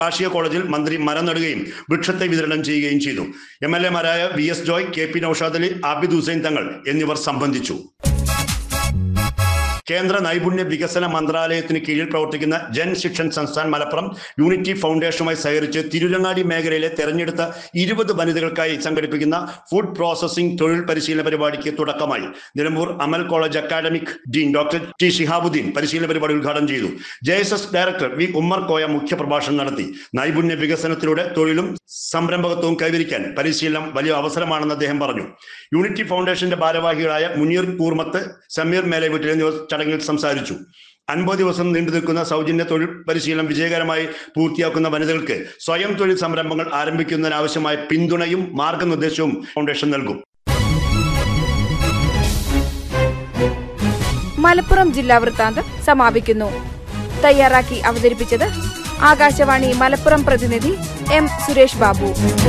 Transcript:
കാർഷിക കോളേജിൽ മന്ത്രി മരം നടുകയും വൃക്ഷത്തെ വിതരണം ചെയ്യുകയും ചെയ്തു എം എൽ എമാരായ V S Joy K P Noushad Ali Abid Hussain Thangal എന്നിവർ സംബന്ധിച്ചു കേന്ദ്ര നൈപുണ്യ വികസന മന്ത്രാലയത്തിന് കീഴിൽ പ്രവർത്തിക്കുന്ന ജൻ ശിക്ഷൻ സംസ്ഥാൻ മലപ്പുറം യൂണിറ്റി ഫൗണ്ടേഷനുമായി സഹകരിച്ച് തിരുരങ്ങാടി മേഖലയിലെ തെരഞ്ഞെടുത്ത ഇരുപത് വനിതകൾക്കായി സംഘടിപ്പിക്കുന്ന ഫുഡ് പ്രോസസിംഗ് തൊഴിൽ പരിശീലന പരിപാടിക്ക് തുടക്കമായി Nilambur Amal college academic dean doctor T Shihabuddin പരിശീലന പരിപാടി ഉദ്ഘാടനം ചെയ്തു J S S director V Ummer Koya മുഖ്യപ്രഭാഷണം നടത്തി നൈപുണ്യ വികസനത്തിലൂടെ തൊഴിലും സംരംഭകത്വവും കൈവരിക്കാൻ പരിശീലനം വലിയ അവസരമാണെന്ന് അദ്ദേഹം പറഞ്ഞു യൂണിറ്റി ഫൗണ്ടേഷന്റെ ഭാരവാഹികളായ മുനീർ കൂർമത്ത് സമീർ മേലവീട്ടിൽ എന്നിവർ ചടങ്ങിൽ സംസാരിച്ചു അൻപത് ദിവസം നീണ്ടു നിൽക്കുന്ന സൗജന്യ തൊഴിൽ പരിശീലനം വിജയകരമായി പൂർത്തിയാക്കുന്ന വനിതകൾക്ക് സ്വയം തൊഴിൽ സംരംഭങ്ങൾ ആരംഭിക്കുന്നതിനാവശ്യമായ പിന്തുണയും മാർഗനിർദ്ദേശവും ഫൗണ്ടേഷൻ നൽകും മലപ്പുറം ജില്ലാ വൃത്താന്തം സമാപിക്കുന്നു തയ്യാറാക്കി അവതരിപ്പിച്ചത് ആകാശവാണി മലപ്പുറം പ്രതിനിധി എം സുരേഷ് ബാബു